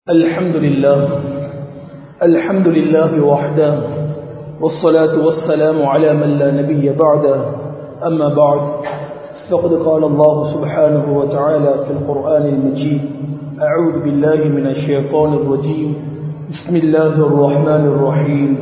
الحمد لله الحمد لله وحده والصلاة والسلام على من لا نبي بعده أما بعد فقد قال الله سبحانه وتعالى في القرآن المجيد أعوذ بالله من الشيطان الرجيم بسم الله الرحمن الرحيم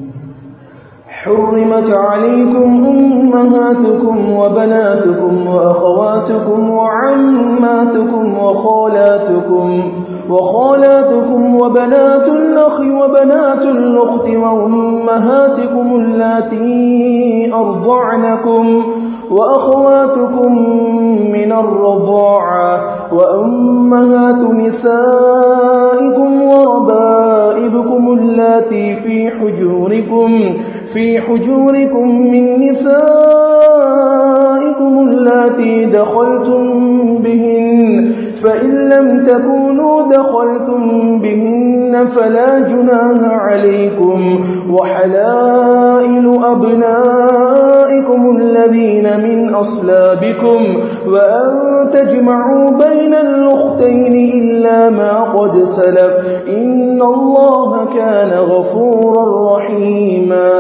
حرمت عليكم أمهاتكم وبناتكم وأخواتكم وعماتكم وخالاتكم وخالاتكم وبنات الأخ وبنات الأخت وأمهاتكم اللاتي أرضعنكم وأخواتكم من الرضاعة وأمهات نسائكم وربائبكم اللاتي في حجوركم في حجوركم من نسائكم اللاتي دخلتم بهن فإن لم تكونوا دخلتم بهن فلا جناح عليكم وحلائل أبنائكم الذين من أصلابكم وأن تجمعوا بين الأختين إلا ما قد سلف إن الله كان غفورا رحيما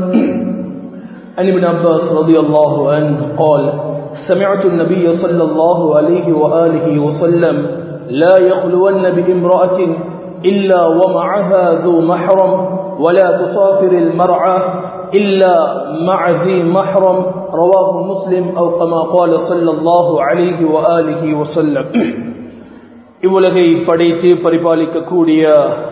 عن ابن عباس رضي الله عنه قال سمعت النبي صلى الله عليه وآله وسلم لا يخلون بامرأة إلا ومعها ذو محرم ولا تسافر المرأة إلا مع ذي محرم رواه مسلم أو كما قال صلى الله عليه وآله وسلم இவ்வுலகை படைத்து பரிபாலிக்கக்கூடிய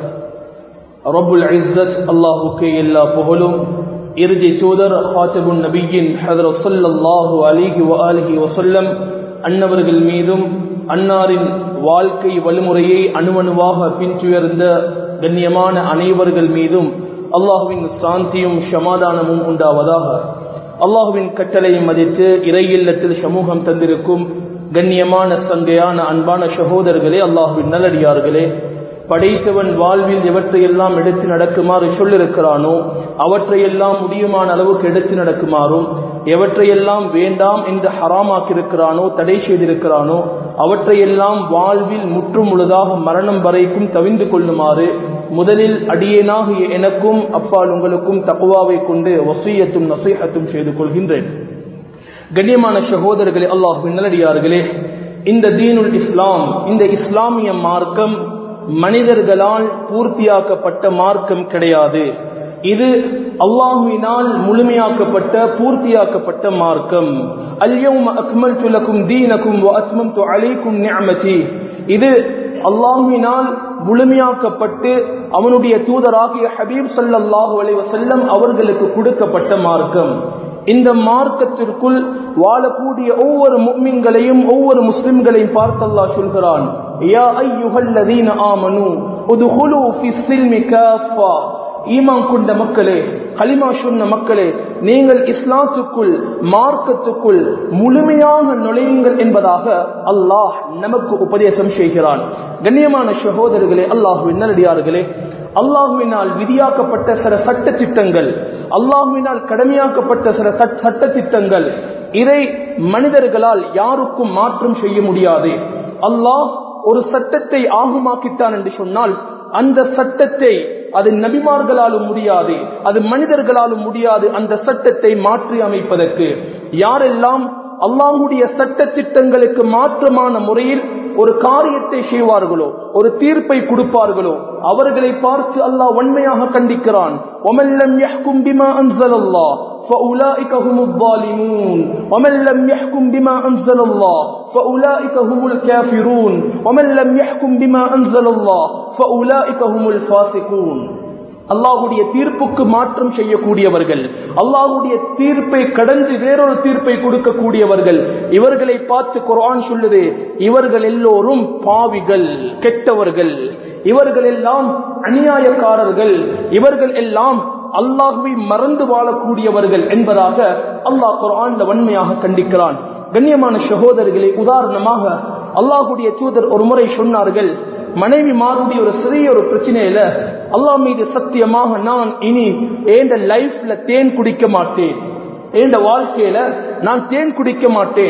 ரபுல் இஸ்ஸத் அல்லாஹுக்கு எல்லா புகழும் இறுதி தூதர் ஹாத்தபுன் நபியின் ஹதரத் சல்லாஹு அலிஹி அலிஹி வசல்லம் அன்னவர்கள் மீதும் அன்னாரின் வாழ்க்கை வழிமுறையை அணுவணுவாக பின்துயர்ந்த கண்ணியமான அனைவர்கள் மீதும் அல்லாஹுவின் சாந்தியும் சமாதானமும் உண்டாவதாக அல்லாஹுவின் கட்டளையை மதித்து இறை இல்லத்தில் சமூகம் தந்திருக்கும் கண்ணியமான சங்கையான அன்பான சகோதரர்களே அல்லாஹுவின் நல்லடியார்களே படைத்தவன் வாழ்வில் எவற்றையெல்லாம் எடுத்து நடக்குமாறு சொல்லிருக்கிறானோ அவற்றையெல்லாம் முடியுமான அளவுக்கு எடுத்து நடக்குமாறும் எவற்றையெல்லாம் வேண்டாம் என்று ஹராமாக்கியிருக்கிறானோ தடை செய்திருக்கிறானோ அவற்றையெல்லாம் வாழ்வில் முற்றும் முழுதாக மரணம் வரைக்கும் தவிந்து கொள்ளுமாறு முதலில் அடியேனாகிய எனக்கும் அப்பால் உங்களுக்கும் தக்குவாவை கொண்டு வசீயத்தும் நசீகத்தும் செய்து கொள்கின்றேன் கண்ணியமான சகோதரர்களே அல்லாஹ் நல்லடியார்களே இந்த தீனுல் இஸ்லாம் இந்த இஸ்லாமிய மார்க்கம் மனிதர்களால் பூர்த்தியாக்கப்பட்ட மார்க்கம் கிடையாது இது அல்லாஹுவினால் முழுமையாக்கப்பட்ட பூர்த்தியாக்கப்பட்ட மார்க்கம் அல்யவும் அக்மல் துலக்கும் தீனக்கும் அத்மம் அலைக்கும் நியமதி இது அல்லாஹுவினால் முழுமையாக்கப்பட்டு அவனுடைய தூதராகிய ஹபீப் சல்லாஹூ அலி வசல்லம் அவர்களுக்கு கொடுக்கப்பட்ட மார்க்கம் இந்த மார்க்கத்திற்குள் வாழக்கூடிய ஒவ்வொரு முக்மின்களையும் ஒவ்வொரு முஸ்லிம்களையும் பார்த்து அல்லாஹ் சொல்கிறான் யா ஐயுஹல்லதீன ஆமனு உதுஹுலு ஃபி ஸில்மி காஃபா ஈமான் கொண்ட மக்களே கலிமா சொன்ன மக்களே நீங்கள் இஸ்லாத்துக்குள் மார்க்கத்துக்குள் முழுமையாக நுழையுங்கள் என்பதாக அல்லாஹ் நமக்கு உபதேசம் செய்கிறான் கண்ணியமான சகோதரர்களே அல்லாஹுவின் நல்லடியார்களே அல்லாஹுவினால் விதியாக்கப்பட்ட சில சட்ட திட்டங்கள் அல்லாஹுவினால் கடமையாக்கப்பட்ட சில சட்ட திட்டங்கள் இதை மனிதர்களால் யாருக்கும் மாற்றம் செய்ய முடியாது அல்லாஹ் ஒரு சட்டத்தை ஆகுமாக்கிட்டான் என்று சொன்னால் அந்த சட்டத்தை அது நபிமார்களாலும் முடியாது அது மனிதர்களாலும் முடியாது அந்த சட்டத்தை மாற்றி அமைப்பதற்கு யாரெல்லாம் அல்லாஹுடைய சட்ட திட்டங்களுக்கு மாற்றமான முறையில் ஒரு காரியத்தை செய்வார்களோ ஒரு தீர்ப்பை கொடுப்பார்களோ அவர்களை பார்த்து அல்லாஹ் உண்மையாக கண்டிக்கிறான் فأولئك هم الظالمون ومن لم يحكم بما أنزل الله فأولئك هم الكافرون ومن لم يحكم بما أنزل الله فأولئك هم الفاسقون அல்லாஹுடைய தீர்ப்புக்கு மாற்றம் செய்யக்கூடியவர்கள் அல்லாஹுடைய தீர்ப்பை கடந்து வேறொரு தீர்ப்பை கொடுக்கக்கூடியவர்கள் இவர்களை பார்த்து குரான் சொல்லுது இவர்கள் எல்லோரும் பாவிகள் கெட்டவர்கள் இவர்கள் எல்லாம் அநியாயக்காரர்கள் இவர்கள் எல்லாம் அல்லாஹுவை மறந்து வாழக்கூடியவர்கள் என்பதாக அல்லாஹ் குரான்ல வன்மையாக கண்டிக்கிறான் கண்ணியமான சகோதரர்களை உதாரணமாக அல்லாஹுடைய தூதர் ஒரு முறை சொன்னார்கள் மனைவி மாறுடைய ஒரு சிறிய ஒரு பிரச்சனையில அல்லாஹ் மீது சத்தியமாக நான் இனி ஏண்ட லைஃப்ல தேன் குடிக்க மாட்டேன் ஏண்ட வாழ்க்கையில நான் தேன் குடிக்க மாட்டேன்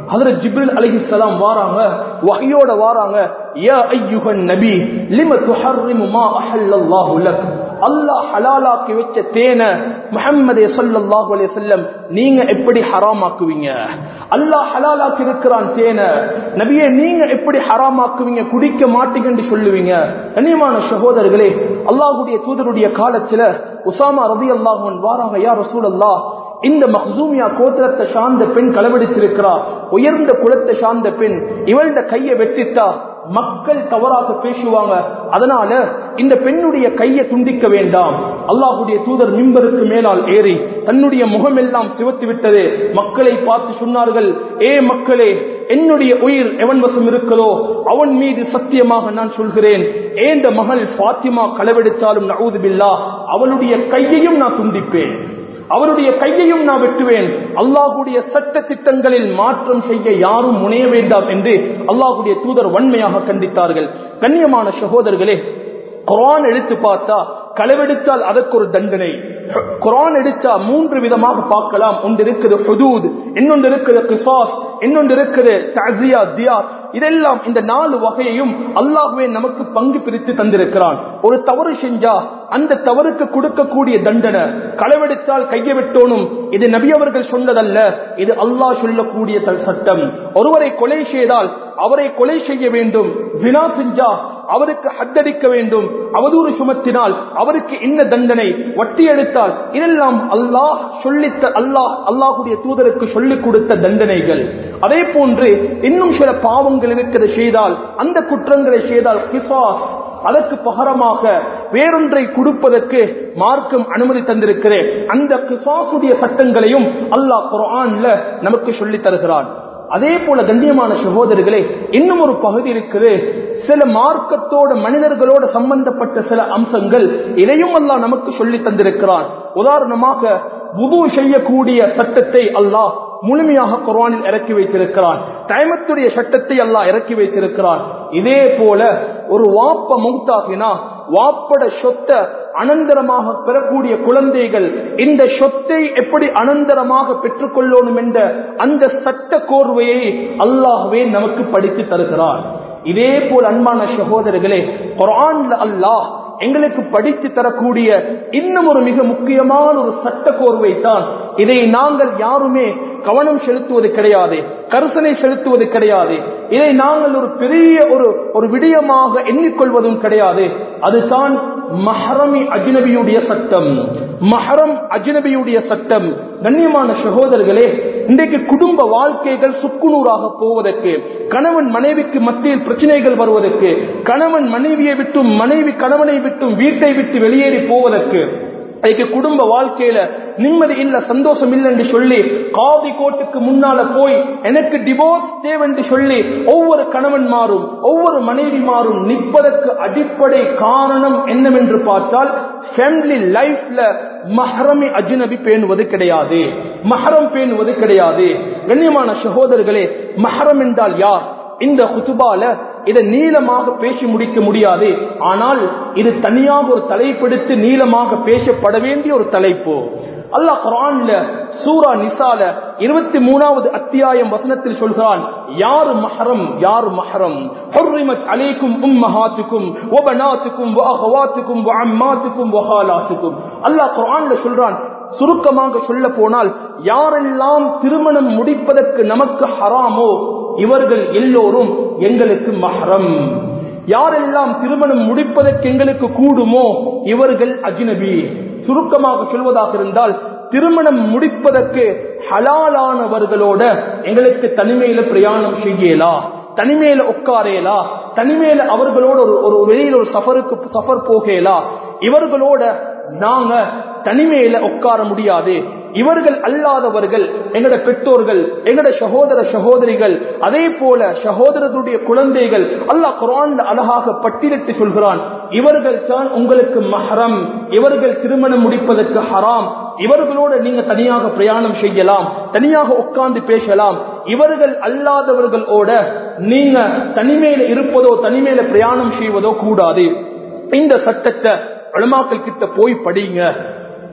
ஹதரத் ஜிப்ரில் அலைஹிஸ்ஸலாம் வாராங்க வஹையோட வாராங்க யா ஐயுகன் நபி லிம துஹர்ரிமு மா அஹல்லல்லாஹு லக் அல்லாஹ் ஹலாலாக்கி வச்ச தேன முஹம்மதே ஸல்லல்லாஹு அலைஹி வஸல்லம் நீங்க எப்படி ஹராமாக்குவீங்க அல்லாஹ் ஹலாலாக்கி இருக்கிறான் தேன நபியே நீங்க எப்படி ஹராமாக்குவீங்க குடிக்க மாட்டீங்கன்னு சொல்லுவீங்க கண்ணியமான சகோதரர்களே அல்லாஹ்வுடைய தூதருடைய காலத்துல உசாமா ரலியல்லாஹு அன்ஹு வாராங்க யா ரசூலல்லாஹ் இந்த மஹ்சூமியா கோத்திரத்தை சார்ந்த பெண் களவெடுத்திருக்கிறா உயர்ந்த குலத்தை சார்ந்த பெண் இவள்ட கையை வெட்டித்தா மக்கள் தவறாக பேசுவாங்க அதனால இந்த பெண்ணுடைய கையை துண்டிக்க வேண்டாம் அல்லாஹுடைய தூதர் மிம்பருக்கு மேலால் ஏறி தன்னுடைய முகமெல்லாம் சிவத்து விட்டது மக்களை பார்த்து சொன்னார்கள் ஏ மக்களே என்னுடைய உயிர் எவன் வசம் இருக்கிறதோ அவன் மீது சத்தியமாக நான் சொல்கிறேன் ஏந்த மகள் பாத்திமா களவெடுத்தாலும் நவுது பில்லா அவளுடைய கையையும் நான் துண்டிப்பேன் அவருடைய கையையும் நான் வெட்டுவேன் அல்லாஹுடைய சட்ட திட்டங்களில் மாற்றம் செய்ய யாரும் முனைய வேண்டாம் என்று அல்லாஹுடைய தூதர் வன்மையாக கண்டித்தார்கள் கண்ணியமான சகோதரர்களே குரான் எடுத்து பார்த்தா களவெடுத்தால் அதற்கு ஒரு தண்டனை குரான் எடுத்தா மூன்று விதமாக பார்க்கலாம் ஒன்று இருக்குது ஹுதூத் இன்னொன்று இருக்குது கிசாஸ் இன்னொன்று இருக்குது தசியா தியா இதெல்லாம் இந்த நாலு வகையையும் அல்லாஹ்வே நமக்கு பங்கு பிரித்து தந்திருக்கிறான் ஒரு தவறு செஞ்சா அந்த தவறுக்கு கொடுக்கக்கூடிய தண்டனை களவெடுத்தால் கையை விட்டோனும் இது நபி அவர்கள் சொன்னதல்ல இது அல்லாஹ் சொல்லக்கூடிய தல் சட்டம் ஒருவரை கொலை செய்தால் அவரை கொலை செய்ய வேண்டும் வினா செஞ்சா அவருக்கு ஹத்தடிக்க வேண்டும் அவதூறு சுமத்தினால் அவருக்கு என்ன தண்டனை வட்டி எடுத்தால் இதெல்லாம் அல்லாஹ் சொல்லித்த அல்லாஹ் அல்லாஹுடைய தூதருக்கு சொல்லிக் கொடுத்த தண்டனைகள் அதே போன்று இன்னும் சில பாவங்கள் இருக்கிறது செய்தால் அந்த குற்றங்களை செய்தால் கிசாஸ் அதற்கு பகரமாக வேறொன்றை கொடுப்பதற்கு மார்க்கம் அனுமதி தந்திருக்கிறேன் அந்த கிசாசுடைய சட்டங்களையும் அல்லாஹ் குரான்ல நமக்கு சொல்லித் தருகிறான் அதே போல கண்ணியமான சகோதரர்களே இன்னும் ஒரு பகுதி இருக்குது சில மார்க்கத்தோட மனிதர்களோட சம்பந்தப்பட்ட சில அம்சங்கள் இதையும் அல்லாஹ் நமக்கு சொல்லி தந்திருக்கிறான் உதாரணமாக புது செய்யக்கூடிய சட்டத்தை அல்லாஹ் முழுமையாக குர்ஆனில் இறக்கி வைத்திருக்கிறான் டைமத்துடைய சட்டத்தை அல்லாஹ் இறக்கி வைத்திருக்கிறான் இதே போல ஒரு வாப்ப மௌத்தாகினா வாப்பட சொத்தை அனந்தரமாக பெறக்கூடிய குழந்தைகள் இந்த சொத்தை எப்படி அனந்தரமாக பெற்றுக்கொள்ளணும் என்ற அந்த சட்ட கோர்வையை அல்லாஹ்வே நமக்கு படித்து தருகிறார் இதே போல் அன்பான சகோதரர்களே குரான்ல அல்லாஹ் எங்களுக்கு படித்து தரக்கூடிய இன்னும் ஒரு மிக முக்கியமான ஒரு சட்ட கோர்வை தான் இதை நாங்கள் யாருமே கவனம் செலுத்துவது கிடையாது கருசனை செலுத்துவது கிடையாது இதை நாங்கள் ஒரு பெரிய ஒரு ஒரு விடயமாக எண்ணிக்கொள்வதும் கிடையாது அதுதான் மஹரமி அஜ்னபியுடைய சட்டம் மஹரம் அஜ்னபியுடைய சட்டம் கண்ணியமான சகோதரர்களே இன்றைக்கு குடும்ப வாழ்க்கைகள் சுக்குநூறாக போவதற்கு கணவன் மனைவிக்கு மத்தியில் பிரச்சனைகள் வருவதற்கு கணவன் மனைவியை விட்டும் மனைவி கணவனை விட்டும் வீட்டை விட்டு வெளியேறி போவதற்கு அதுக்கு குடும்ப வாழ்க்கையில நிம்மதி இல்ல சந்தோஷம் இல்லை என்று சொல்லி காதி கோட்டுக்கு முன்னால போய் எனக்கு டிவோர்ஸ் தேவை என்று சொல்லி ஒவ்வொரு கணவன் மாறும் ஒவ்வொரு மனைவி மாறும் நிற்பதற்கு அடிப்படை காரணம் என்னவென்று பார்த்தால் ஃபேமிலி லைஃப்ல மஹரமி அஜ்னபி பேணுவது கிடையாது மஹரம் பேணுவது கிடையாது கண்ணியமான சகோதரர்களே மஹரம் என்றால் யார் இந்த குத்துபால இதை நீளமாக பேசி முடிக்க முடியாது ஆனால் இது தனியாக ஒரு தலைப்பெடுத்து நீளமாக பேசப்பட வேண்டிய ஒரு தலைப்பு அல்லாஹ் குரான்ல சூரா நிசால இருபத்தி மூணாவது அத்தியாயம் வசனத்தில் சொல்கிறான் யார் மஹரம் யார் மஹரம் ஹுர்ரிமத் அலைக்கும் உம்மஹாத்துக்கும் வபனாத்துக்கும் வஅகவாத்துக்கும் வஅம்மாத்துக்கும் வஹாலாத்துக்கும் அல்லாஹ் குரான்ல சொல்றான் சுருக்கமாக சொல்ல போனால் யாரெல்லாம் திருமணம் முடிப்பதற்கு நமக்கு ஹராமோ இவர்கள் எல்லோரும் எங்களுக்கு மஹரம் யாரெல்லாம் திருமணம் முடிப்பதற்கு எங்களுக்கு கூடுமோ இவர்கள் அஜ்னபி சுருக்கமாக சொல்வதாக இருந்தால் திருமணம் முடிப்பதற்கு ஹலாலானவர்களோட எங்களுக்கு தனிமையில பிரயாணம் செய்யலா தனிமையில உட்காரேலா தனிமையில அவர்களோட ஒரு ஒரு வெளியில ஒரு சஃபருக்கு சஃபர் போகலா இவர்களோட நாங்க தனிமையில உட்கார முடியாது இவர்கள் அல்லாதவர்கள் எங்கட பெற்றோர்கள் எங்கட சகோதர சகோதரிகள் அதே போல சகோதரருடைய குழந்தைகள் அல்லாஹ் குரான்ல அழகாக பட்டியலிட்டு சொல்கிறான் இவர்கள் தான் உங்களுக்கு மஹரம் இவர்கள் திருமணம் முடிப்பதற்கு ஹராம் இவர்களோட நீங்க தனியாக பிரயாணம் செய்யலாம் தனியாக உட்கார்ந்து பேசலாம் இவர்கள் அல்லாதவர்களோட நீங்க தனிமையில இருப்பதோ தனிமையில பிரயாணம் செய்வதோ கூடாது இந்த சட்டத்தை உலமாக்கள் கிட்ட போய் படிங்க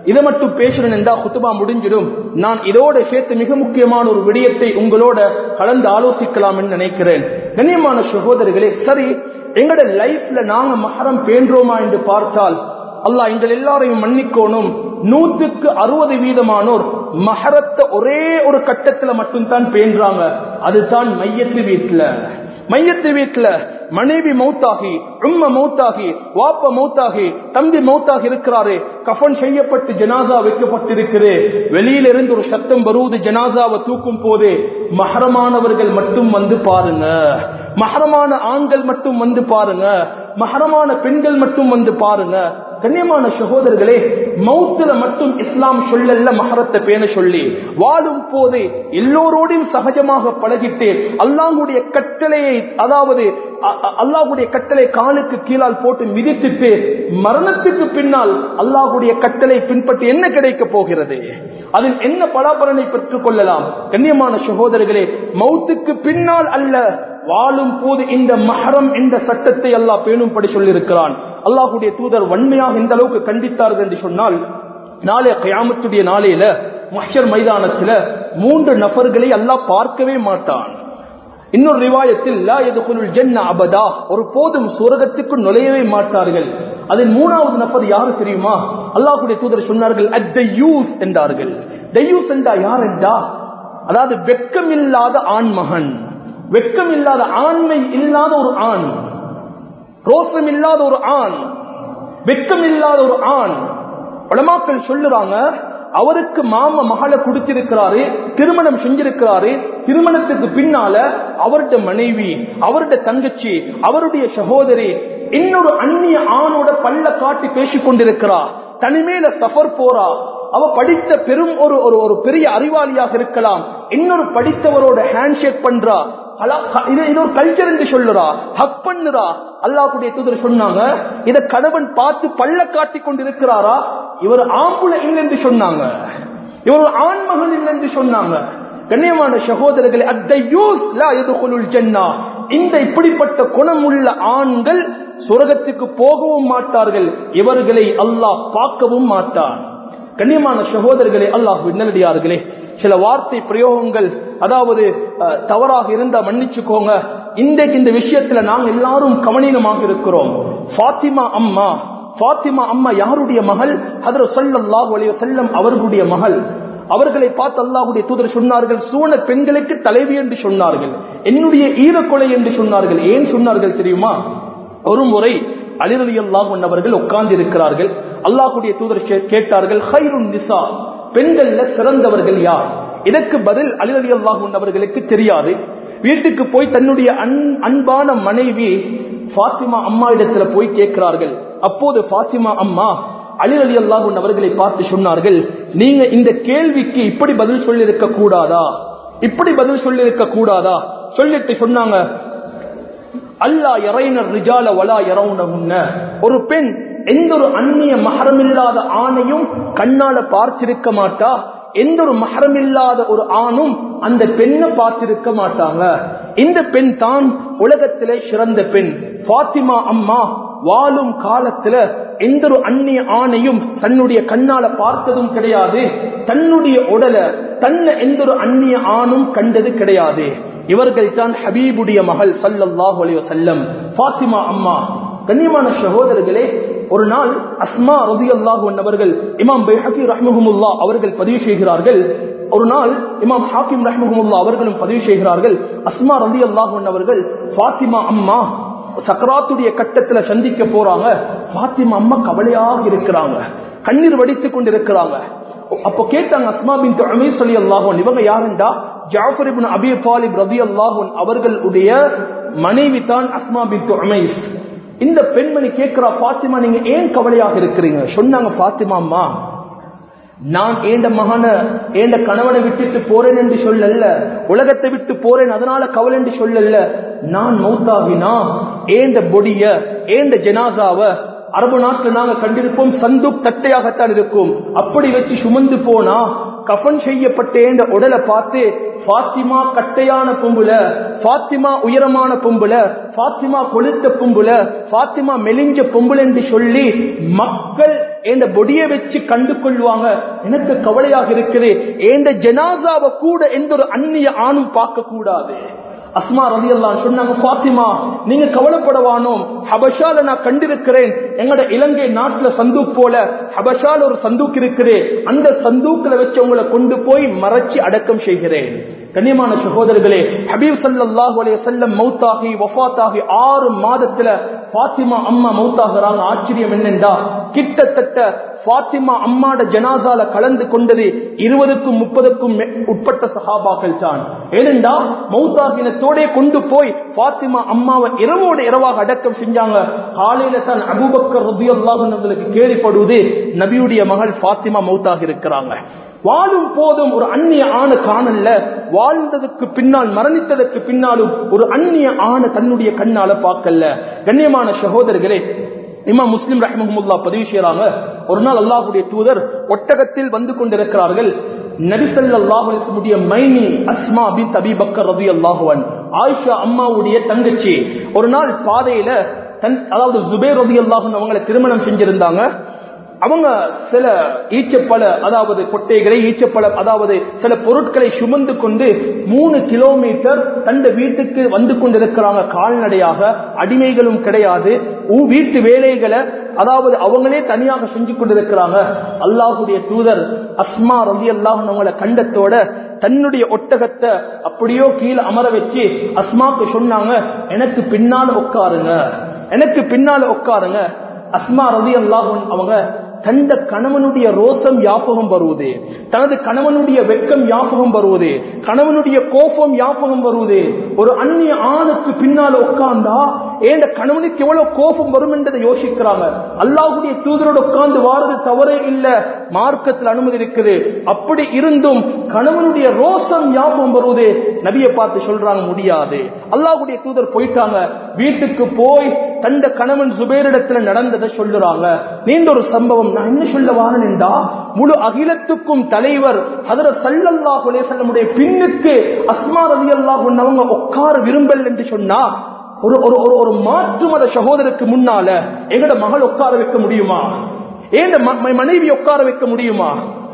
இதை மட்டும் பேசணும் என்றா குத்துபா முடிஞ்சிடும் நான் இதோட சேர்த்து மிக முக்கியமான ஒரு விடயத்தை உங்களோட கலந்து ஆலோசிக்கலாம் நினைக்கிறேன் கண்ணியமான சகோதரர்களே சரி எங்கட லைஃப்ல நாங்க மகரம் பேன்றோமா என்று பார்த்தால் அல்லாஹ் எங்கள் எல்லாரையும் மன்னிக்கோணும் நூற்றுக்கு அறுபது வீதமானோர் மகரத்தை ஒரே ஒரு கட்டத்துல மட்டும்தான் பேன்றாங்க அதுதான் மையத்து வீட்டுல மையத்து வீட்டுல மனைவி மௌத்தாகி உம்ம மௌத்தாகி வாப்ப மௌத்தாகி தம்பி மௌத்தாகி இருக்கிறாரு கஃன் செய்யப்பட்டு ஜனாசா வைக்கப்பட்டிருக்கிறது வெளியிலிருந்து ஒரு சத்தம் வருவது ஜனாசாவை தூக்கும் போது மகரமானவர்கள் மட்டும் வந்து பாருங்க மகரமான ஆண்கள் மட்டும் வந்து பாருங்க மகரமான பெண்கள் மட்டும் வந்து பாருங்க கண்ணியமான சகோதரர்களே மௌத்துல மட்டும் இஸ்லாம் சொல்லல மகரத்தை பேண சொல்லி வாழும் போது எல்லோரோடையும் சகஜமாக பழகிட்டு அல்லாஹுடைய கட்டளையை அதாவது அல்லாஹுடைய கட்டளை காலுக்கு கீழால் போட்டு மிதித்துட்டு மரணத்துக்கு பின்னால் அல்லாஹுடைய கட்டளை பின்பற்றி என்ன கிடைக்க போகிறது அதில் என்ன பலாபலனை பெற்றுக் கொள்ளலாம் கண்ணியமான சகோதரர்களே மௌத்துக்கு பின்னால் அல்ல வாழும் போது இந்த மஹரம் என்ற சட்டத்தை அல்லாஹ் பேணும்படி சொல்லியிருக்கிறான் அல்லாஹுடைய தூதர் வன்மையாக இந்த அளவுக்கு கண்டித்தார்கள் என்று சொன்னால் நாளை கயாமத்துடைய நாளையில மஹர் மைதானத்துல மூன்று நபர்களை அல்லாஹ் பார்க்கவே மாட்டான் இன்னொரு ரிவாயத்தில் லா எதுகுல் ஜென்ன அபதா ஒரு போதும் சுரகத்துக்கு நுழையவே மாட்டார்கள் அதில் மூணாவது நபர் யாரு தெரியுமா அல்லாஹுடைய தூதர் சொன்னார்கள் அட் யூஸ் என்றார்கள் டெயூஸ் என்றா யார் என்றா அதாவது வெக்கம் இல்லாத ஆண் மகன் வெக்கம் இல்லாத ஆண்மை இல்லாத ஒரு ஆண் ரோசம் இல்லாத ஒரு ஆண் வெக்கம் இல்லாத ஒரு ஆண் உலமாக்கள் சொல்லுறாங்க அவருக்கு மாம மகளை கொடுத்திருக்கிறாரு திருமணம் செஞ்சிருக்கிறாரு திருமணத்துக்கு பின்னால அவருடைய மனைவி அவருடைய தங்கச்சி அவருடைய சகோதரி இன்னொரு அந்நிய ஆணோட பல்ல காட்டி பேசிக் கொண்டிருக்கிறா தனிமேல சஃபர் போறா அவ படித்த பெரும் ஒரு ஒரு ஒரு பெரிய அறிவாளியாக இருக்கலாம் இன்னொரு படித்தவரோட ஹேண்ட்ஷேக் பண்றா இது இது ஒரு கல்ச்சர் என்று சொல்லுறா ஹக் பண்ணுறா அல்லாஹுடைய தூதர் சொன்னாங்க இத கணவன் பார்த்து பல்ல காட்டி கொண்டிருக்கிறாரா இவர் ஆம்புல இல்லைன்னு சொன்னாங்க இவர் ஒரு ஆண்மகன் இல்லைன்னு சொன்னாங்க கண்ணியமான சகோதரர்களை இந்த இப்படிப்பட்ட குணமுள்ள ஆண்கள் சுரகத்துக்கு போகவும் மாட்டார்கள் இவர்களை அல்லாஹ் பார்க்கவும் மாட்டான் கண்ணியமான சகோதரர்களே அல்லாஹ் நல்லடியார்களே சில வார்த்தை பிரயோகங்கள் அதாவது தவறாக இருந்தா மன்னிச்சுக்கோங்க இன்றைக்கு இந்த விஷயத்துல நாங்க எல்லாரும் கவனீனமாக இருக்கிறோம் பாத்திமா அம்மா பாத்திமா அம்மா யாருடைய மகள் அதில் சொல்லல்லாஹு அலைய செல்லம் அவர்களுடைய மகள் அவர்களை பார்த்து அல்லாஹுடைய தூதர் சொன்னார்கள் சூன பெண்களுக்கு தலைவி என்று சொன்னார்கள் என்னுடைய ஈரக்கொலை என்று சொன்னார்கள் ஏன் சொன்னார்கள் தெரியுமா ஒரு முறை அலிரலி அல்லாஹ் அவர்கள் உட்கார்ந்து இருக்கிறார்கள் அல்லாஹுடைய தூதர் கேட்டார்கள் ஹைருன் நிசா பெண்கள்ல சிறந்தவர்கள் யார் இதற்கு பதில் அலிரலி அல்லாஹ் அவர்களுக்கு தெரியாது வீட்டுக்கு போய் தன்னுடைய அன்பான மனைவி பாத்திமா அம்மா இடத்துல போய் கேட்கிறார்கள் அப்போது பாத்திமா அம்மா அலி அலி அல்லாஹூன் அவர்களை பார்த்து சொன்னார்கள் நீங்க இந்த கேள்விக்கு இப்படி பதில் சொல்லியிருக்க கூடாதா இப்படி பதில் சொல்லியிருக்க கூடாதா சொல்லிட்டு சொன்னாங்க அல்லா இறைனர் ரிஜால வலா இறவுன ஒரு பெண் எந்த ஒரு அந்நிய மகரமில்லாத ஆணையும் கண்ணால பார்த்திருக்க மாட்டா எந்த ஒரு மகரம் இல்லாத ஒரு ஆணும் அந்த பெண்ணை பார்த்திருக்க மாட்டாங்க இந்த பெண் தான் உலகத்திலே சிறந்த பெண் பாத்திமா அம்மா வாழும் காலத்துல எந்த ஒரு அந்நிய ஆணையும் தன்னுடைய கண்ணால பார்த்ததும் கிடையாது தன்னுடைய உடலை தன்னை எந்த ஒரு அந்நிய ஆணும் கண்டது கிடையாது இவர்கள் தான் ஹபீபுடைய மகள் சல்லல்லாஹு அலைஹி வஸல்லம் பாத்திமா அம்மா கண்ணியமான சகோதரர்களே ஒரு நாள் அஸ்மா ரதி அல்லாஹு அவர்கள் இமாம் பைஹகி ரஹ்மஹமுல்லா அவர்கள் பதிவு செய்கிறார்கள் ஒரு நாள் இமாம் ஹாக்கிம் ரஹ்மஹமுல்லா அவர்களும் பதிவு செய்கிறார்கள் அஸ்மா ரதி அல்லாஹு அவர்கள் பாத்திமா அம்மா சக்கராத்துடைய கட்டத்துல சந்திக்க போறாங்க பாத்திமா அம்மா கவலையாக இருக்கிறாங்க கண்ணீர் வடித்துக் கொண்டு இருக்கிறாங்க அப்போ கேட்டாங்க அஸ்மா பின் அமீர் சொல்லி அல்லாஹன் இவங்க யாருண்டா ஜாஃபர் இப்னு அபி தாலிப் ரதி அல்லாஹன் அவர்களுடைய மனைவி தான் அஸ்மா பின் உமைஸ் இந்த பெண்மணி கேட்கிறா பாத்திமா நீங்க ஏன் கவலையாக இருக்கிறீங்க சொன்னாங்க பாத்திமா அம்மா நான் ஏண்ட மகன ஏண்ட கணவனை விட்டுட்டு போறேன் என்று சொல்லல உலகத்தை விட்டு போறேன் அதனால கவலை என்று சொல்லல நான் மௌத்தாகினா ஏண்ட பொடிய ஏண்ட ஜனாசாவ அரபு நாட்டில் நாங்க கண்டிருப்போம் சந்துக் தட்டையாகத்தான் இருக்கும் அப்படி வச்சு சுமந்து போனா கஃன் செய்யப்பட்ட இந்த உடலை பார்த்து பாத்திமா கட்டையான பொம்புல பாத்திமா உயரமான பொம்புல பாத்திமா கொளுத்த பொம்புல பாத்திமா மெலிஞ்ச பொம்புல என்று சொல்லி மக்கள் எந்த பொடியை வச்சு கண்டு கொள்வாங்க எனக்கு கவலையாக இருக்குது எந்த ஜனாசாவை கூட எந்த ஒரு அந்நிய ஆணும் பார்க்க கூடாது அஸ்மா ரவி எல்லாம் சொன்னாங்க பாத்திமா நீங்க கவலைப்படவானோம் ஹபஷால நான் கண்டிருக்கிறேன் எங்கட இலங்கை நாட்டுல சந்தூக் போல ஹபஷால ஒரு சந்தூக் இருக்குது அந்த சந்தூக்கில் வச்சு உங்களை கொண்டு போய் மறைச்சு அடக்கம் செய்கிறேன் கண்ணியமான சகோதரர்களே ஹபீப் சல்லாஹு அலைய செல்லம் மௌத்தாகி வஃத்தாகி ஆறு மாதத்துல பாத்திமா அம்மா மௌத்தாகிறாங்க ஆச்சரியம் என்னென்றா கிட்டத்தட்ட பாத்திமா அம்மாட ஜனாசால கலந்து கொண்டது இருபதுக்கும் முப்பதுக்கும் உட்பட்ட சஹாபாக்கள் தான் ஏனென்றா மௌத்தாகினத்தோட கொண்டு போய் பாத்திமா அம்மாவை இரவோட இரவாக அடக்கம் செஞ்சாங்க காலையில தான் அபுபக்கர் ரபியுல்லாஹுக்கு கேள்விப்படுவது நபியுடைய மகள் பாத்திமா மௌத்தாக இருக்கிறாங்க வாழும் போதும் ஒரு அந்நிய ஆணை காணல வாழ்ந்ததுக்கு பின்னால் மரணித்ததற்கு பின்னாலும் ஒரு அந்நிய ஆணை தன்னுடைய கண்ணால பார்க்கல கண்ணியமான சகோதரர்களே இமா முஸ்லிம் ரஹமுல்லா பதிவு செய்யறாங்க ஒரு நாள் அல்லாஹுடைய தூதர் ஒட்டகத்தில் வந்து கொண்டிருக்கிறார்கள் நபிசல்லாஹுடைய மைனி அஸ்மா பின் தபி பக்கர் ரபி அல்லாஹுவன் ஆயிஷா அம்மாவுடைய தங்கச்சி ஒரு நாள் பாதையில தன் அதாவது ஜுபேர் ரபி அல்லாஹன் அவங்களை திருமணம் செஞ்சிருந்தாங்க அவங்க சில ஈச்சப்பழ அதாவது கொட்டைகளை ஈச்சப்பழ அதாவது சில பொருட்களை சுமந்து கொண்டு மூணு கிலோமீட்டர் தந்த வீட்டுக்கு வந்து கொண்டிருக்கிறாங்க கால்நடையாக அடிமைகளும் கிடையாது வீட்டு வேலைகளை அதாவது அவங்களே தனியாக செஞ்சு கொண்டிருக்கிறாங்க அல்லாஹுடைய தூதர் அஸ்மா ரவி அல்லாஹ் அவங்கள கண்டத்தோட தன்னுடைய ஒட்டகத்தை அப்படியோ கீழே அமர வச்சு அஸ்மாக்கு சொன்னாங்க எனக்கு பின்னால உட்காருங்க எனக்கு பின்னால உட்காருங்க அஸ்மா ரவி அல்லாஹன் அவங்க தந்த கணவனுடைய ரோசம் யாபகம் வருவது தனது கணவனுடைய வெட்கம் யாபகம் வருவது கணவனுடைய கோபம் யாபகம் வருவது ஒரு அந்நிய ஆணுக்கு பின்னால உட்கார்ந்தா ஏண்ட கணவனுக்கு எவ்வளவு கோபம் வரும் என்றதை யோசிக்கிறாங்க அல்லாஹுடைய தூதரோட உட்கார்ந்து வாரது தவறே இல்ல மார்க்கத்தில் அனுமதி இருக்குது அப்படி இருந்தும் கணவனுடைய ரோசம் ஞாபகம் வருவது நபியை பார்த்து சொல்றாங்க முடியாது அல்லாஹுடைய தூதர் போயிட்டாங்க வீட்டுக்கு போய் தந்த கணவன் சுபேரிடத்துல நடந்ததை சொல்லுறாங்க நீண்ட ஒரு சம்பவம் நான் என்ன சொல்ல வாரன் என்றா முழு அகிலத்துக்கும் தலைவர் அதர சல்லல்லாஹு நம்முடைய பின்னுக்கு அஸ்மா ரவி அல்லாஹ் அவங்க உட்கார விரும்பல் என்று சொன்னா ஒரு ஒரு ஒரு ஒரு மாற்று மத சகோதரருக்கு முன்னால எங்கட மகள் உட்கார வைக்க முடியுமா ஏன் மனைவி உட்கார வைக்க முடியுமா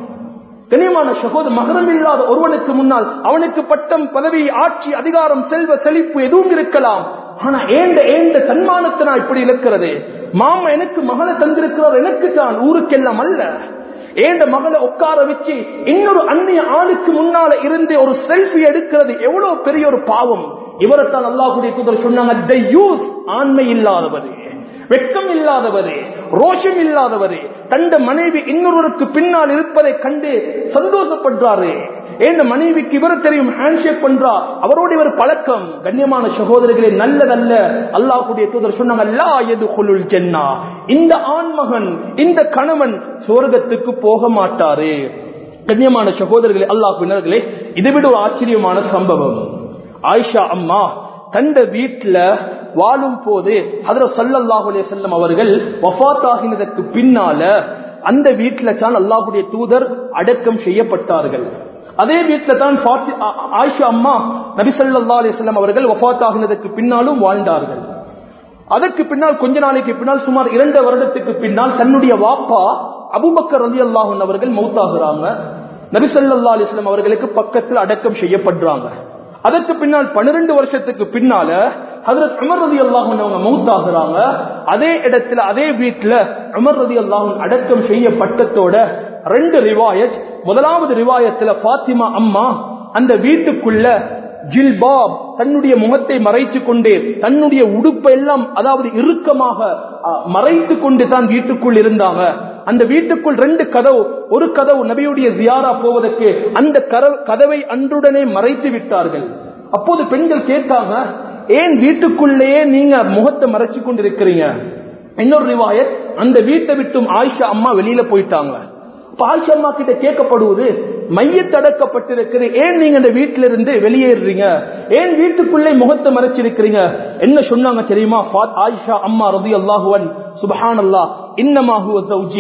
கனியமான சகோதர மகரம் இல்லாத ஒருவனுக்கு முன்னால் அவனுக்கு பட்டம் பதவி ஆட்சி அதிகாரம் செல்வ செழிப்பு எதுவும் இருக்கலாம் ஆனா ஏண்ட ஏண்ட தன்மானத்தை நான் இப்படி இருக்கிறது மாமா எனக்கு மகளை தந்திருக்கிறார் எனக்கு தான் ஊருக்கெல்லாம் அல்ல ஏண்ட மகளை உட்கார வச்சு இன்னொரு அந்நிய ஆளுக்கு முன்னால இருந்து ஒரு செல்ஃபி எடுக்கிறது எவ்வளவு பெரிய ஒரு பாவம் இவரைத்தான் அல்லாஹுடைய தூதர் சொன்னாங்க ஆண்மை இல்லாதவர் வெட்கம் இல்லாதவர் ரோஷம் இல்லாதவர் தந்த மனைவி இன்னொருவருக்கு பின்னால் இருப்பதை கண்டு சந்தோஷப்படுறாரு ஏன் மனைவிக்கு இவர தெரியும் ஹேண்ட்ஷேக் பண்றா அவரோட இவர் பழக்கம் கண்ணியமான சகோதரர்களே நல்லதல்ல அல்லாஹுடைய தூதர் சொன்னாங்க அல்லா எது கொள்ளுள் ஜென்னா இந்த ஆண்மகன் இந்த கணவன் சுவர்க்கத்துக்கு போக மாட்டாரு கண்ணியமான சகோதரர்களே அல்லாஹ் பின்னர்களே இதை விட ஒரு ஆச்சரியமான சம்பவம் ஆயிஷா அம்மா தந்த வீட்டுல வாழும் போது அதுல சல்லல்லாஹுலே செல்லம் அவர்கள் வஃத்தாகினதற்கு பின்னால அந்த வீட்டுல தான் அல்லாஹுடைய தூதர் அடக்கம் செய்யப்பட்டார்கள் அதே வீட்டுல தான் ஆயிஷா அம்மா நபிசல்லா அலிஸ்லாம் அவர்கள் வஃத்தாகினதற்கு பின்னாலும் வாழ்ந்தார்கள் அதற்கு பின்னால் கொஞ்ச நாளைக்கு பின்னால் சுமார் இரண்டு வருடத்துக்கு பின்னால் தன்னுடைய வாப்பா அபுபக்கர் அலி அல்லாஹன் அவர்கள் மௌத்தாகிறாங்க நபிசல்லா அலிஸ்லாம் அவர்களுக்கு பக்கத்தில் அடக்கம் செய்யப்படுறாங்க அதற்கு பின்னால் பன்னிரண்டு வருஷத்துக்கு பின்னால ஹதரத் அமர் ரதி அல்லாஹன் அவங்க மௌத்தாகிறாங்க அதே இடத்துல அதே வீட்டுல அமர் ரதி அல்லாஹன் அடக்கம் செய்யப்பட்டதோட ரெண்டு ரிவாயத் முதலாவது ரிவாயத்துல பாத்திமா அம்மா அந்த வீட்டுக்குள்ள ஜில்பாப் தன்னுடைய முகத்தை மறைத்து கொண்டு தன்னுடைய உடுப்பை எல்லாம் அதாவது இறுக்கமாக மறைத்து கொண்டு தான் வீட்டுக்குள் இருந்தாங்க அந்த வீட்டுக்குள் ரெண்டு கதவு ஒரு கதவு நபியுடைய ஜியாரா போவதற்கு அந்த கதவை அன்றுடனே மறைத்து விட்டார்கள் அப்போது பெண்கள் கேட்டாங்க ஏன் வீட்டுக்குள்ளேயே நீங்க முகத்தை மறைச்சு கொண்டு இருக்கிறீங்க இன்னொரு ரிவாயத் அந்த வீட்டை விட்டும் ஆயிஷா அம்மா வெளியில போயிட்டாங்க ஆயிஷா அம்மா கிட்ட கேட்கப்படுவது மையத்தடக்கப்பட்டிருக்கிறது ஏன் நீங்க அந்த வீட்டில இருந்து வெளியேறீங்க ஏன் வீட்டுக்குள்ளே முகத்தை மறைச்சிருக்கிறீங்க என்ன சொன்னாங்க தெரியுமா ஆயிஷா அம்மா ரபி அல்லாஹுவன் சுபஹான் அல்லா இன்னமாஹுவ சௌஜி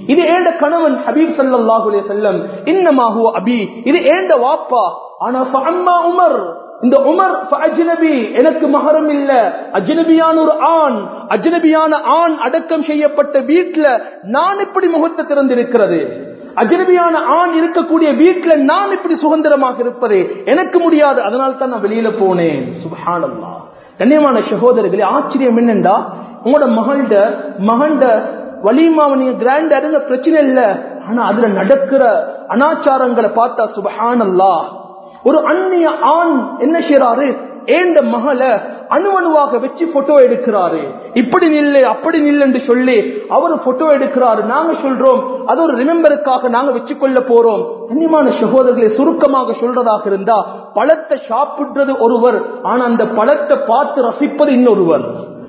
இது ஏண்ட கணவன் ஹபீப் ஸல்லல்லாஹு அலைஹி வஸல்லம் இன்னமாஹு அபி இது ஏண்ட வாப்பா ஆனா ஃபஅம்மா உமர் இந்த உமர் அஜ்னபி எனக்கு மகரம் இல்ல அஜ்னபியான ஒரு ஆண் அஜ்னபியான ஆண் அடக்கம் செய்யப்பட்ட வீட்டுல நான் இப்படி முகத்தை திறந்திருக்கிறது அஜ்னபியான ஆண் இருக்கக்கூடிய வீட்டுல நான் இப்படி சுதந்திரமாக இருப்பது எனக்கு முடியாது அதனால தான் நான் வெளியில போனேன் சுபஹானல்லாஹ் கண்ணியமான சகோதரர்களே ஆச்சரியம் என்னண்டா உங்களோட மகள்ட மகண்ட வலிமாவை நீங்க கிராண்ட் அருங்க பிரச்சனை இல்ல ஆனா அதுல நடக்கிற அனாச்சாரங்களை பார்த்தா சுபஹானல்லா ஒரு அந்நிய ஆண் என்ன செய்யறாரு ஏண்ட மகளை அணுவணுவாக வச்சு போட்டோ எடுக்கிறாரு இப்படி நில்லு அப்படி நில்லு என்று சொல்லி அவரு போட்டோ எடுக்கிறாரு நாங்க சொல்றோம் அது ஒரு ரிமெம்பருக்காக நாங்க வச்சு கொள்ள போறோம் கண்ணியமான சகோதரர்களை சுருக்கமாக சொல்றதாக இருந்தா பழத்தை சாப்பிடுறது ஒருவர் ஆனா அந்த பழத்தை பார்த்து ரசிப்பது இன்னொருவர்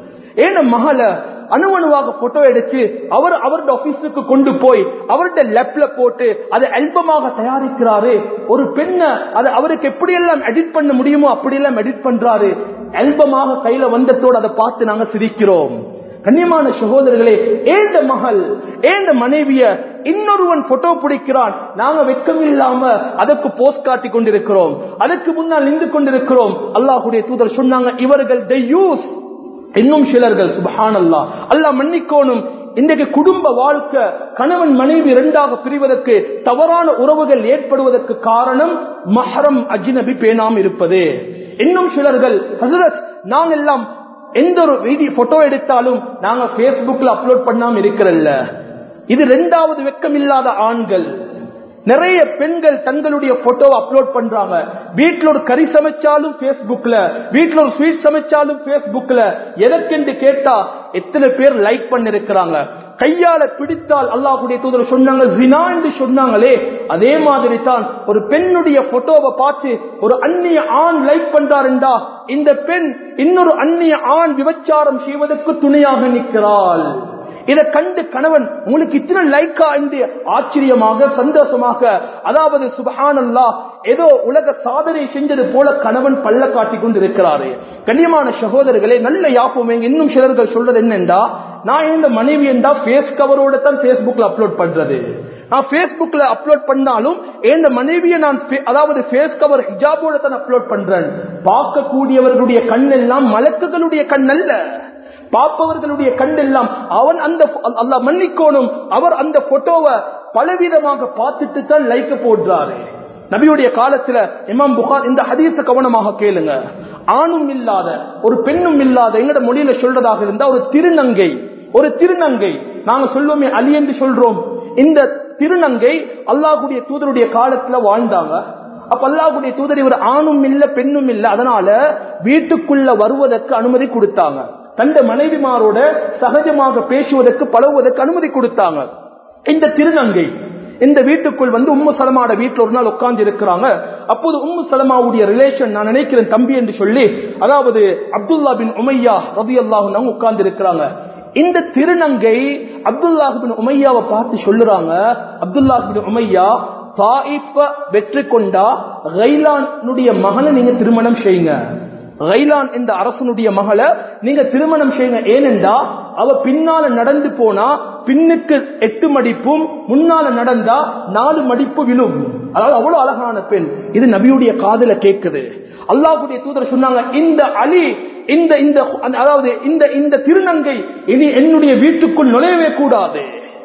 ஏன மகளை அணுவணுவாக போட்டோ எடுத்து அவர் அவருடைய ஆபீஸுக்கு கொண்டு போய் அவருடைய லேப்ல போட்டு அதை ஆல்பமாக தயாரிக்கிறாரு ஒரு பெண்ணை அது அவருக்கு எப்படி எல்லாம் எடிட் பண்ண முடியுமோ அப்படி எல்லாம் எடிட் பண்றாரு ஆல்பமாக கையில வந்ததோடு அதை பார்த்து நாங்க சிரிக்கிறோம் கண்ணியமான சகோதரர்களே ஏந்த மகள் ஏந்த மனைவிய இன்னொருவன் போட்டோ பிடிக்கிறான் நாங்க வெக்கம் இல்லாம அதற்கு போஸ்ட் காட்டி கொண்டிருக்கிறோம் அதற்கு முன்னால் நின்று கொண்டிருக்கிறோம் அல்லாஹுடைய தூதர் சொன்னாங்க இவர்கள் they use இன்னும் சிலர்கள் சுபஹான் அல்லா அல்லா மன்னிக்கோணும் இன்றைக்கு குடும்ப வாழ்க்கை கணவன் மனைவி இரண்டாக பிரிவதற்கு தவறான உறவுகள் ஏற்படுவதற்கு காரணம் மஹரம் அஜ்னபி பேணாம் இருப்பது இன்னும் சிலர்கள் ஹசரத் நாங்க எல்லாம் எந்த ஒரு வீடியோ போட்டோ எடுத்தாலும் நாங்க பேஸ்புக்ல அப்லோட் பண்ணாம இருக்கிறல்ல இது இரண்டாவது வெக்கம் இல்லாத ஆண்கள் நிறைய பெண்கள் தங்களுடைய போட்டோவை அப்லோட் பண்றாங்க வீட்டுல ஒரு கறி சமைச்சாலும் பேஸ்புக்ல வீட்டுல ஒரு ஸ்வீட் சமைச்சாலும் பேஸ்புக்ல எதற்கென்று கேட்டா எத்தனை பேர் லைக் பண்ணிருக்கிறாங்க கையால பிடித்தால் அல்லாஹுடைய தூதர் சொன்னாங்க ஜினா என்று சொன்னாங்களே அதே மாதிரி தான் ஒரு பெண்ணுடைய போட்டோவை பார்த்து ஒரு அந்நிய ஆண் லைக் பண்றாருண்டா இந்த பெண் இன்னொரு அந்நிய ஆண் விபச்சாரம் செய்வதற்கு துணையாக நிற்கிறாள் இதை கண்டு கணவன் உங்களுக்கு இத்தனை லைக்கா என்று ஆச்சரியமாக சந்தோஷமாக அதாவது சுபஹானல்லா ஏதோ உலக சாதனை செஞ்சது போல கணவன் பல்ல காட்டிக் கொண்டு இருக்கிறாரு கண்ணியமான சகோதரர்களே நல்ல யாப்போம் இன்னும் சிலர்கள் சொல்றது என்னண்டா நான் இந்த மனைவி என்றா பேஸ் கவரோட தான் பேஸ்புக்ல அப்லோட் பண்றது நான் பேஸ்புக்ல அப்லோட் பண்ணாலும் என் மனைவியை நான் அதாவது பேஸ் கவர் ஹிஜாபோட தான் அப்லோட் பண்றேன் பார்க்கக்கூடியவர்களுடைய கண் எல்லாம் மலக்குகளுடைய கண் அல்ல பார்ப்பவர்களுடைய கண்டெல்லாம் அவன் அந்த அல்ல மன்னிக்கோணும் அவர் அந்த போட்டோவை பலவிதமாக பார்த்துட்டு தான் லைக்க போடுறாரு நபியுடைய காலத்துல இமாம் புகார் இந்த ஹதீஸ கவனமாக கேளுங்க ஆணும் இல்லாத ஒரு பெண்ணும் இல்லாத எங்கட மொழியில சொல்றதாக இருந்தா ஒரு திருநங்கை ஒரு திருநங்கை நாங்க சொல்லுவோமே அலி என்று சொல்றோம் இந்த திருநங்கை அல்லாஹுடைய தூதருடைய காலத்துல வாழ்ந்தாங்க அப்ப அல்லாஹுடைய தூதர் இவர் ஆணும் இல்ல பெண்ணும் இல்ல அதனால வீட்டுக்குள்ள வருவதற்கு அனுமதி கொடுத்தாங்க தந்த மனைவிமாரோட சகஜமாக பேசுவதற்கு பழகுவதற்கு அனுமதி கொடுத்தாங்க இந்த திருநங்கை இந்த வீட்டுக்குள் வந்து உம்மு சலமாட வீட்டுல ஒரு நாள் உட்கார்ந்து இருக்கிறாங்க அப்போது உம்மு சலமாவுடைய ரிலேஷன் நான் நினைக்கிறேன் தம்பி என்று சொல்லி அதாவது அப்துல்லா பின் உமையா ரவி அல்லாஹ் உட்கார்ந்து இருக்கிறாங்க இந்த திருநங்கை அப்துல்லாஹிபின் உமையாவை பார்த்து சொல்லுறாங்க அப்துல்லாஹிபின் உமையா தாயிப்ப வெற்றி கொண்டா கைலானுடைய மகனை நீங்க திருமணம் செய்யுங்க கைலான் இந்த அரசனுடைய மகளை நீங்க திருமணம் செய்யுங்க ஏனென்றா அவ பின்னால நடந்து போனா பின்னுக்கு எட்டு மடிப்பும் முன்னால நடந்தா நாலு மடிப்பு விழும் அதாவது அவ்வளவு அழகான பெண் இது நபியுடைய காதல கேட்குது அல்லாஹுடைய தூதர் சொன்னாங்க இந்த அலி இந்த இந்த அதாவது இந்த இந்த திருநங்கை இனி என்னுடைய வீட்டுக்குள் நுழையவே கூடாது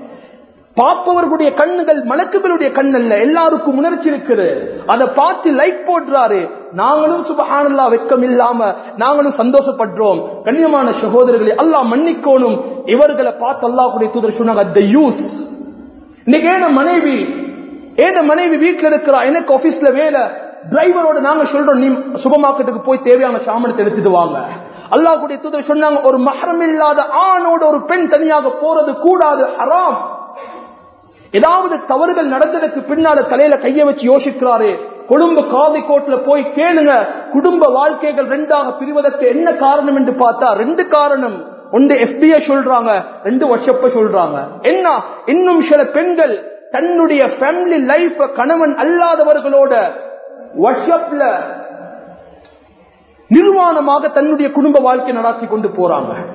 பார்ப்பவர்களுடைய கண்ணுகள் மலக்குகளுடைய கண் அல்ல எல்லாருக்கும் உணர்ச்சி இருக்குது அதை பார்த்து லைக் போடுறாரு நாங்களும் சுபஹானல்லா வெக்கம் இல்லாம நாங்களும் சந்தோஷப்படுறோம் கண்ணியமான சகோதரர்களை அல்லாஹ் மன்னிக்கோணும் இவர்களை பார்த்து அல்லாஹுடைய தூதர் சொன்னாங்க the youth. இன்னைக்கு ஏன மனைவி ஏன மனைவி வீட்டுல இருக்கிறா எனக்கு ஆபீஸ்ல வேலை டிரைவரோட நாங்க சொல்றோம் நீ சுபமாக்கத்துக்கு போய் தேவையான சாமனத்தை எடுத்துட்டு வாங்க அல்லாஹுடைய தூதர் சொன்னாங்க ஒரு மகரம் இல்லாத ஆணோட ஒரு பெண் தனியாக போறது கூடாது ஹராம் ஏதாவது தவறுகள் நடந்ததுக்கு பின்னால தலையில கைய வச்சு யோசிக்கிறாரு கொழும்பு காதி கோட்ல போய் கேளுங்க குடும்ப வாழ்க்கைகள் ரெண்டாக பிரிவதற்கு என்ன காரணம் என்று பார்த்தா ரெண்டு காரணம் ஒன்று எஃபிஐ சொல்றாங்க ரெண்டு வருஷப்ப சொல்றாங்க என்ன இன்னும் சில பெண்கள் தன்னுடைய ஃபேமிலி லைஃப் கணவன் அல்லாதவர்களோட வாட்ஸ்அப்ல நிர்வாணமாக தன்னுடைய குடும்ப வாழ்க்கை நடாத்தி கொண்டு போறாங்க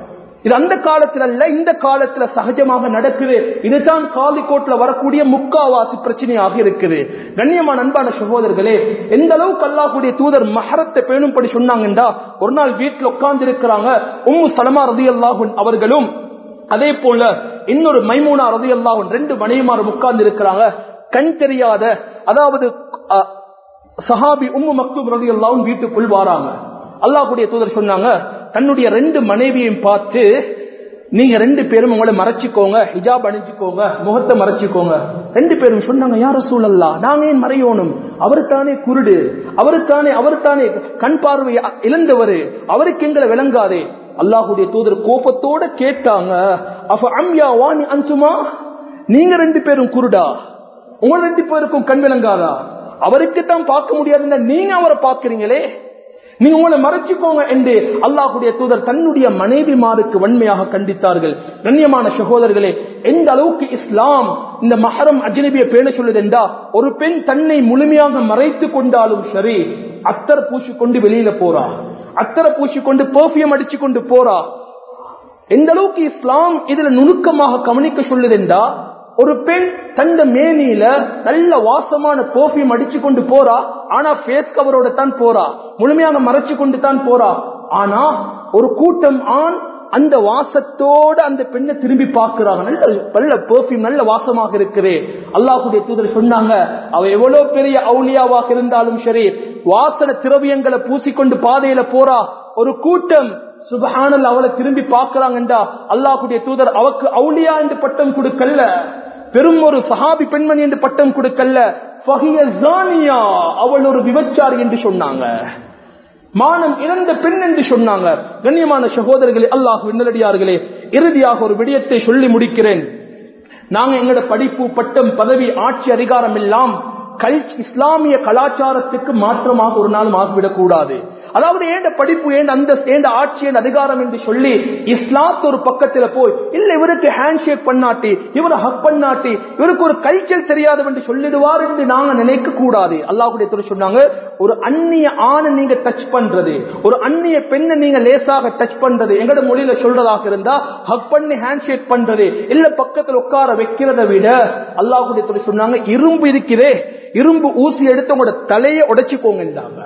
இது அந்த காலத்துல அல்ல இந்த காலத்துல சகஜமாக நடக்குது இதுதான் காலிக்கோட்ல வரக்கூடிய முக்காவாசி பிரச்சனையாக இருக்குது கண்ணியமான அன்பான சகோதரர்களே எந்த அளவுக்கு அல்லாஹ்வுடைய தூதர் மஹரத்தை பேணும்படி சொன்னாங்கன்றா ஒரு நாள் வீட்டுல உட்கார்ந்து இருக்கிறாங்க உம்மு சலமா ரதி அவர்களும் அதே போல இன்னொரு மைமூனா ரதி ரெண்டு மனைவிமாரும் உட்கார்ந்து இருக்கிறாங்க கண் தெரியாத அதாவது அஹ், சஹாபி உம்மு மக்தூம் ரதி வீட்டுக்குள் வாராங்க அல்லாஹ்வுடைய தூதர் சொன்னாங்க தன்னுடைய ரெண்டு மனைவியையும் பார்த்து நீங்க ரெண்டு பேரும் உங்களை மறைச்சிக்கோங்க ஹிஜாப் அணிஞ்சுக்கோங்க முகத்தை மறைச்சிக்கோங்க ரெண்டு பேரும் சொன்னாங்க யார சூழல்லா நாங்க ஏன் மறையோணும் அவருத்தானே குருடு அவருத்தானே அவருத்தானே கண் பார்வை இழந்தவர் அவருக்கு எங்களை விளங்காதே அல்லாஹுடைய தூதர் கோபத்தோட கேட்டாங்க அப்ப அம்யா வாணி அன்சுமா நீங்க ரெண்டு பேரும் குருடா உங்க ரெண்டு பேருக்கும் கண் விளங்காதா அவருக்கு தான் பார்க்க முடியாதுன்னா நீங்க அவரை பார்க்கிறீங்களே நீங்க உங்களை மறைச்சுக்கோங்க என்று அல்லாஹுடைய தூதர் தன்னுடைய மனைவிமாருக்கு வன்மையாக கண்டித்தார்கள் கண்ணியமான சகோதரர்களே எந்த அளவுக்கு இஸ்லாம் இந்த மஹரம் அஜ்னபியை பேண சொல்லுது என்றா ஒரு பெண் தன்னை முழுமையாக மறைத்து கொண்டாலும் சரி அத்தர் பூசிக்கொண்டு வெளியில போறா அத்தரை பூசிக்கொண்டு பெர்ஃபியூம் அடிச்சு கொண்டு போறா எந்த அளவுக்கு இஸ்லாம் இதுல நுணுக்கமாக கவனிக்க சொல்லுதென்றா ஒரு பெண் தந்த மேனியில நல்ல வாசமான பெர்ஃபியூம் அடிச்சு கொண்டு போறா ஆனா ஃபேஸ் கவரோட தான் போறா முழுமையாக மறைச்சு கொண்டு தான் போறா ஆனா ஒரு கூட்டம் ஆண் அந்த வாசத்தோட அந்த பெண்ணை திரும்பி பார்க்கிறாங்க நல்ல நல்ல பெர்ஃபியூம் நல்ல வாசமாக இருக்குது அல்லாஹுடைய தூதர் சொன்னாங்க அவ எவ்வளவு பெரிய அவுலியாவாக இருந்தாலும் சரி வாசன திரவியங்களை பூசிக்கொண்டு பாதையில போறா ஒரு கூட்டம் சுபஹானல் அவளை திரும்பி பார்க்கிறாங்கண்டா அல்லாஹுடைய தூதர் அவக்கு அவுலியா என்று பட்டம் கொடுக்கல்ல பெரும் ஒரு சஹாபி பெண்மணி என்று பட்டம் கொடுக்கல்ல ஃபஹிய ஜானியா அவள் ஒரு விபச்சாரி என்று சொன்னாங்க மானம் இழந்த பெண் என்று சொன்னாங்க கண்ணியமான சகோதரர்களே அல்லாஹ் விண்ணலடியார்களே இறுதியாக ஒரு விடயத்தை சொல்லி முடிக்கிறேன் நாங்க எங்களோட படிப்பு பட்டம் பதவி ஆட்சி அதிகாரம் எல்லாம் கல் இஸ்லாமிய கலாச்சாரத்துக்கு மாற்றமாக ஒரு நாள் ஆகிவிடக் கூடாது அதாவது ஏண்ட படிப்பு ஏண்ட அந்த ஏண்ட ஆட்சி ஏண்ட அதிகாரம் என்று சொல்லி இஸ்லாத் ஒரு பக்கத்துல போய் இல்ல இவருக்கு ஹேண்ட் ஷேக் பண்ணாட்டி இவரை ஹக் பண்ணாட்டி இவருக்கு ஒரு கல்ச்சர் தெரியாது என்று சொல்லிடுவார் என்று நாங்க நினைக்க கூடாது அல்லாஹுடைய துறை சொன்னாங்க ஒரு அந்நிய ஆணை நீங்க டச் பண்றது ஒரு அந்நிய பெண்ணை நீங்க லேசாக டச் பண்றது எங்கட மொழியில சொல்றதாக இருந்தா ஹக் பண்ணி ஹேண்ட் ஷேக் பண்றது இல்ல பக்கத்துல உட்கார வைக்கிறத விட அல்லாஹுடைய துறை சொன்னாங்க இரும்பு இருக்கிறே இரும்பு ஊசி எடுத்து உங்களோட தலையை உடைச்சுக்கோங்க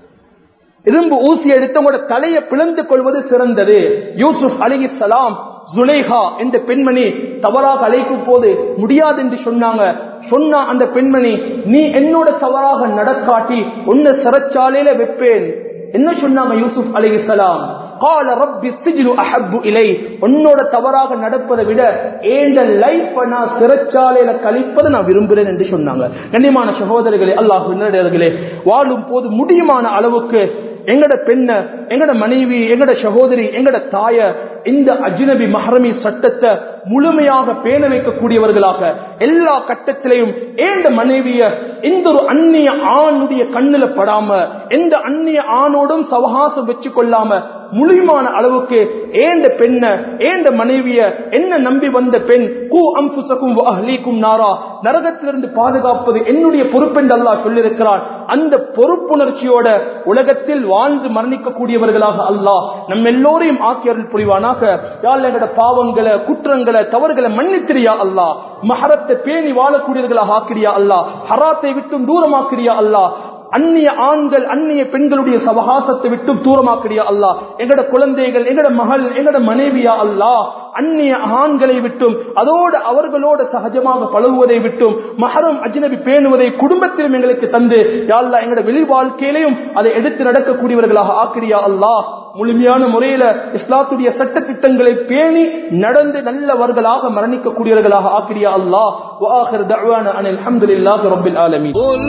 இரும்பு ஊசி எடுத்து உங்களோட தலையை பிளந்து கொள்வது சிறந்தது யூசுப் அலி சலாம் ஜுலேஹா என்ற பெண்மணி தவறாக அழைக்கும் போது முடியாது என்று சொன்னாங்க சொன்னா அந்த பெண்மணி நீ என்னோட தவறாக நடக்காட்டி உன்னை சிறைச்சாலையில வைப்பேன் என்ன சொன்னாங்க யூசுப் அலி சலாம் கால ரப்பி சிஜ்னு அஹப்பு இலை உன்னோட தவறாக நடப்பதை விட ஏண்ட லைஃப் நான் சிறைச்சாலையில கழிப்பதை நான் விரும்புகிறேன் என்று சொன்னாங்க கண்ணியமான சகோதரர்களே அல்லாஹ் விண்ணர்களே வாழும் போது முடியுமான அளவுக்கு எங்கட பெண்ண எங்கட மனைவி எங்கட சகோதரி எங்கட தாய இந்த அஜ்னபி மஹரமி சட்டத்தை முழுமையாக பேண வைக்கக்கூடியவர்களாக எல்லா கட்டத்திலையும் ஏண்ட மனைவிய எந்த ஒரு அந்நிய ஆணுடைய கண்ணுல படாம எந்த அந்நிய ஆணோடும் சவகாசம் வச்சு கொள்ளாம முழுமான அளவுக்கு ஏண்ட பெண்ண ஏண்ட மனைவிய என்ன நம்பி வந்த பெண் கூ அம்புசக்கும் அஹ்லீக்கும் நாரா நரகத்திலிருந்து பாதுகாப்பது என்னுடைய பொறுப்பென்று அல்லாஹ் சொல்லியிருக்கிறான் அந்த பொறுப்புணர்ச்சியோட உலகத்தில் வாழ்ந்து மரணிக்கக்கூடியவர்களாக அல்லாஹ் நம்ம எல்லோரையும் ஆக்கியர்கள் புரிவானாக யாழ் எங்கட பாவங்களை குற்றங்களை தவறுகளை மன்னித்திரியா அல்லாஹ் மஹரத்தை பேணி வாழக்கூடியவர்களாக ஆக்கிரியா அல்லாஹ் ஹராத்தை விட்டும் தூரமாக்கிறியா அல்லாஹ் அந்நிய ஆண்கள் அந்நிய பெண்களுடைய சவகாசத்தை விட்டு தூரமாக்கிறியா அல்லா எங்கட குழந்தைகள் எங்கட மகள் எங்கட மனைவியா அல்லா அந்நிய ஆண்களை விட்டும் அதோடு அவர்களோடு சகஜமாக பழகுவதை விட்டும் மஹரம் அஜ்னபி பேணுவதை குடும்பத்திலும் எங்களுக்கு தந்து யாழ்லா எங்கட வெளி வாழ்க்கையிலையும் அதை எடுத்து நடக்கக்கூடியவர்களாக ஆக்கிரியா அல்லாஹ் முழுமையான முறையில இஸ்லாத்துடைய சட்ட திட்டங்களை பேணி நடந்து நல்லவர்களாக மரணிக்கக்கூடியவர்களாக ஆக்கிரியா அல்லாஹ் وآخر دعوانا أن الحمد لله رب العالمين قل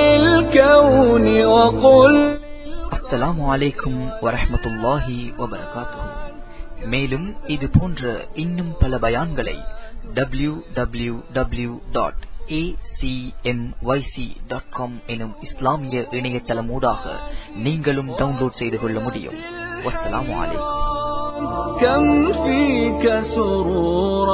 للكون وقل அஸ்ஸலாமு அலைக்கும் வரஹ்மத்துல்லாஹி வபரகாத்துஹு மேலும் இது போன்ற இன்னும் பல பயான்களை W W W dot dot com எனும் இஸ்லாமிய இணையதளமூடாக நீங்களும் டவுன்லோட் செய்து கொள்ள முடியும் வஸ்ஸலாமு அலைக்கும் كم فيك سرورا